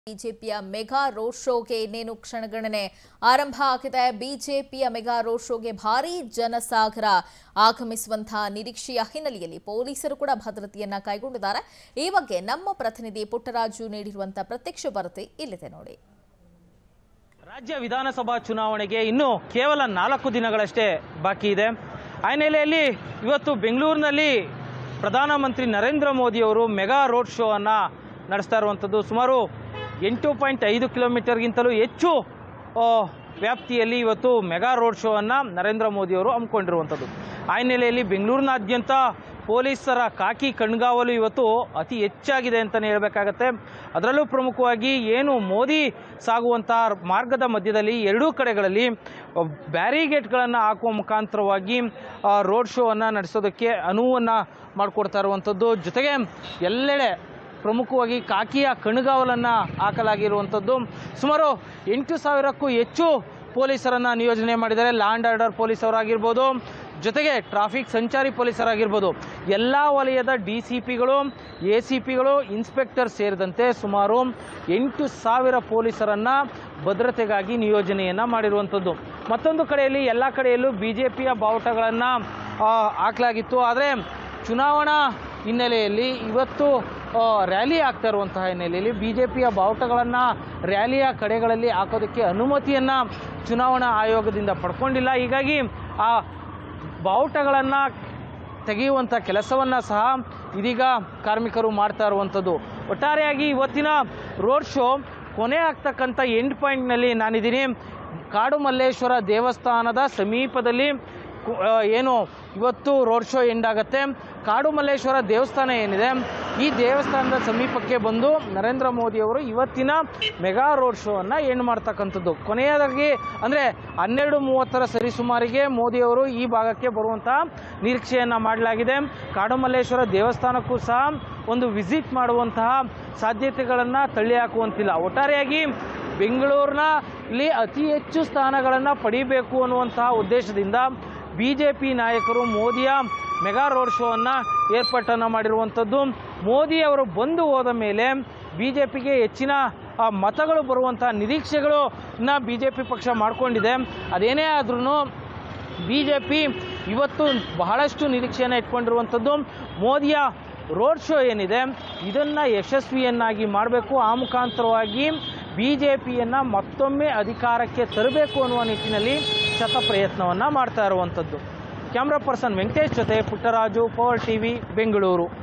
ಬಿಜೆಪಿಯ mega road ಶೋಗೆ ಇನ್ನೇನು ಕ್ಷಣಗಣನೆ ಆರಂಭ ಆಗಿದೆ ಬಿಜೆಪಿಯ ಮೆಗಾ ರೋಡ್ ಶೋಗೆ ಭಾರೀ ಜನಸಾಗರ ಆಗಮಿಸುವಂತಹ ನಿರೀಕ್ಷೆಯ ಹಿನ್ನೆಲೆಯಲ್ಲಿ ಪೊಲೀಸರು ಕೂಡ ಭದ್ರತೆಯನ್ನ ಕೈಗೊಂಡಿದ್ದಾರೆ ಈ ಬಗ್ಗೆ ನಮ್ಮ ಪ್ರತಿನಿಧಿ ಪುಟ್ಟರಾಜು ನೀಡಿರುವಂತಹ ಪ್ರತ್ಯಕ್ಷ ವರದಿ ಇಲ್ಲಿದೆ ನೋಡಿ ರಾಜ್ಯ ವಿಧಾನಸಭಾ ಚುನಾವಣೆಗೆ ಇನ್ನು ಕೇವಲ ನಾಲ್ಕು ದಿನಗಳಷ್ಟೇ ಬಾಕಿ ಇದೆ ಆ ಹಿನ್ನೆಲೆಯಲ್ಲಿ ಇವತ್ತು ಬೆಂಗಳೂರಿನಲ್ಲಿ ಪ್ರಧಾನಮಂತ್ರಿ ನರೇಂದ್ರ ಮೋದಿಯವರು ಮೆಗಾ ರೋಡ್ ಶೋ ಅನ್ನು ನಡೆಸ್ತಾ ಇರುವಂಥದ್ದು ಸುಮಾರು ಎಂಟು ಪಾಯಿಂಟ್ ಐದು ಕಿಲೋಮೀಟರ್ಗಿಂತಲೂ ಹೆಚ್ಚು ಆ, ವ್ಯಾಪ್ತಿಯಲ್ಲಿ ಇವತ್ತು ಮೆಗಾ ರೋಡ್ ಶೋ ಅನ್ನು ನರೇಂದ್ರ ಮೋದಿಯವರು ಹಮ್ಮಿಕೊಂಡಿರುವಂಥದ್ದು ಆ ಹಿನ್ನೆಲೆಯಲ್ಲಿ ಬೆಂಗಳೂರಿನಾದ್ಯಂತ ಪೊಲೀಸರ ಕಾಕಿ ಕಣ್ಗಾವಲು ಇವತ್ತು ಅತಿ ಹೆಚ್ಚಾಗಿದೆ ಅಂತಲೇ ಹೇಳಬೇಕಾಗತ್ತೆ ಅದರಲ್ಲೂ ಪ್ರಮುಖವಾಗಿ ಏನು ಮೋದಿ ಸಾಗುವಂತಹ ಮಾರ್ಗದ ಮಧ್ಯದಲ್ಲಿ ಎರಡೂ ಕಡೆಗಳಲ್ಲಿ ಬ್ಯಾರಿಗೇಟ್ಗಳನ್ನು ಹಾಕುವ ಮುಖಾಂತರವಾಗಿ ಆ, ರೋಡ್ ಶೋವನ್ನು ನಡೆಸೋದಕ್ಕೆ ಅನುವನ್ನು ಮಾಡಿಕೊಡ್ತಾ ಇರುವಂಥದ್ದು ಜೊತೆಗೆ ಎಲ್ಲೆಡೆ ಪ್ರಮುಖವಾಗಿ ಕಾಕಿಯ ಕಣ್ಗಾವಲನ್ನು ಹಾಕಲಾಗಿರುವಂಥದ್ದು ಸುಮಾರು ಎಂಟು ಸಾವಿರಕ್ಕೂ ಹೆಚ್ಚು ಪೊಲೀಸರನ್ನು ನಿಯೋಜನೆ ಮಾಡಿದ್ದಾರೆ ಲ್ಯಾಂಡ್ ಆರ್ಡರ್ ಪೊಲೀಸರಾಗಿರ್ಬೋದು ಜೊತೆಗೆ ಟ್ರಾಫಿಕ್ ಸಂಚಾರಿ ಪೊಲೀಸರಾಗಿರ್ಬೋದು ಎಲ್ಲ ವಲಯದ ಡಿ ಸಿ ಪಿಗಳು ಎ ಸಿ ಪಿಗಳು ಇನ್ಸ್ಪೆಕ್ಟರ್ ಸೇರಿದಂತೆ ಸುಮಾರು ಎಂಟು ಸಾವಿರ ಪೊಲೀಸರನ್ನು ಭದ್ರತೆಗಾಗಿ ನಿಯೋಜನೆಯನ್ನು ಮಾಡಿರುವಂಥದ್ದು ಮತ್ತೊಂದು ಕಡೆಯಲ್ಲಿ ಎಲ್ಲ ಕಡೆಯಲ್ಲೂ ಬಿ ಜೆ ಪಿಯ ಬಾವುಟಗಳನ್ನು ಹಾಕಲಾಗಿತ್ತು ಆದರೆ ಚುನಾವಣಾ ಹಿನ್ನೆಲೆಯಲ್ಲಿ ಇವತ್ತು ಆ, ರ್ಯಾಲಿ ಆಗ್ತಾ ಇರುವಂತಹ ಹಿನ್ನೆಲೆಯಲ್ಲಿ ಬಿ ಜೆ ಪಿಯ ಬಾವುಟಗಳನ್ನು ರ್ಯಾಲಿಯ ಕಡೆಗಳಲ್ಲಿ ಹಾಕೋದಕ್ಕೆ ಅನುಮತಿಯನ್ನು ಚುನಾವಣಾ ಆಯೋಗದಿಂದ ಪಡ್ಕೊಂಡಿಲ್ಲ ಹೀಗಾಗಿ ಆ ಬಾವುಟಗಳನ್ನು ತೆಗೆಯುವಂಥ ಕೆಲಸವನ್ನು ಸಹ ಇದೀಗ ಕಾರ್ಮಿಕರು ಮಾಡ್ತಾ ಇರುವಂಥದ್ದು ಒಟ್ಟಾರೆಯಾಗಿ ಇವತ್ತಿನ ರೋಡ್ ಶೋ ಕೊನೆ ಆಗ್ತಕ್ಕಂಥ ಎಂಡ್ ಪಾಯಿಂಟ್ನಲ್ಲಿ ನಾನಿದ್ದೀನಿ ಕಾಡು ಮಲ್ಲೇಶ್ವರ ದೇವಸ್ಥಾನದ ಸಮೀಪದಲ್ಲಿ ಕು- ಆ, ಏನು ಇವತ್ತು ರೋಡ್ ಶೋ ಎಂಡ್ ಆಗುತ್ತೆ ಕಾಡು ಮಲ್ಲೇಶ್ವರ ದೇವಸ್ಥಾನ ಏನಿದೆ ಈ ದೇವಸ್ಥಾನದ ಸಮೀಪಕ್ಕೆ ಬಂದು ನರೇಂದ್ರ ಮೋದಿಯವರು ಇವತ್ತಿನ ಮೆಗಾ ರೋಡ್ ಶೋವನ್ನು ಎಂಡ್ ಮಾಡ್ತಕ್ಕಂಥದ್ದು ಕೊನೆಯದಾಗಿ ಅಂದರೆ ಹನ್ನೆರಡು ಮೂವತ್ತರ ಸರಿಸುಮಾರಿಗೆ ಮೋದಿಯವರು ಈ ಭಾಗಕ್ಕೆ ಬರುವಂತಹ ನಿರೀಕ್ಷೆಯನ್ನು ಮಾಡಲಾಗಿದೆ ಕಾಡು ಮಲ್ಲೇಶ್ವರ ದೇವಸ್ಥಾನಕ್ಕೂ ಸಹ ಒಂದು ವಿಸಿಟ್ ಮಾಡುವಂತಹ ಸಾಧ್ಯತೆಗಳನ್ನು ತಳ್ಳಿ ಹಾಕುವಂತಿಲ್ಲ ಒಟ್ಟಾರೆಯಾಗಿ ಬೆಂಗಳೂರಿನಲ್ಲಿ ಅತಿ ಹೆಚ್ಚು ಸ್ಥಾನಗಳನ್ನು ಪಡಿಬೇಕು ಅನ್ನುವಂತಹ ಉದ್ದೇಶದಿಂದ ಬಿ ಜೆ ಪಿ ನಾಯಕರು ಮೋದಿಯ ಮೆಗಾ ರೋಡ್ ಶೋವನ್ನು ಏರ್ಪಾಟನ್ನು ಮಾಡಿರುವಂಥದ್ದು ಮೋದಿ ಅವರು ಬಂದು ಹೋದ ಮೇಲೆ ಬಿ ಜೆ ಪಿಗೆ ಹೆಚ್ಚಿನ ಆ, ಮತಗಳು ಬರುವಂತಹ ನಿರೀಕ್ಷೆಗಳನ್ನ ಬಿ ಜೆ ಪಿ ಪಕ್ಷ ಮಾಡಿಕೊಂಡಿದೆ ಅದೇನೇ ಆದ್ರೂ ಬಿ ಜೆ ಪಿ ಇವತ್ತು ಬಹಳಷ್ಟು ನಿರೀಕ್ಷೆಯನ್ನು ಇಟ್ಕೊಂಡಿರುವಂಥದ್ದು ಮೋದಿಯ ರೋಡ್ ಶೋ ಏನಿದೆ ಇದನ್ನು ಯಶಸ್ವಿಯನ್ನಾಗಿ ಮಾಡಬೇಕು ಆ ಮುಖಾಂತರವಾಗಿ ಬಿ ಜೆ ಪಿಯನ್ನು ಮತ್ತೊಮ್ಮೆ ಅಧಿಕಾರಕ್ಕೆ ತರಬೇಕು ಅನ್ನುವ ನಿಟ್ಟಿನಲ್ಲಿ ಶತ ಪ್ರಯತ್ನವನ್ನು ಮಾಡ್ತಾ ಇರುವಂಥದ್ದು ಕ್ಯಾಮ್ರಾ ಪರ್ಸನ್ ವೆಂಕಟೇಶ್ ಜೊತೆ ಪುಟ್ಟರಾಜು ಪವರ್ ಟಿವಿ ಬೆಂಗಳೂರು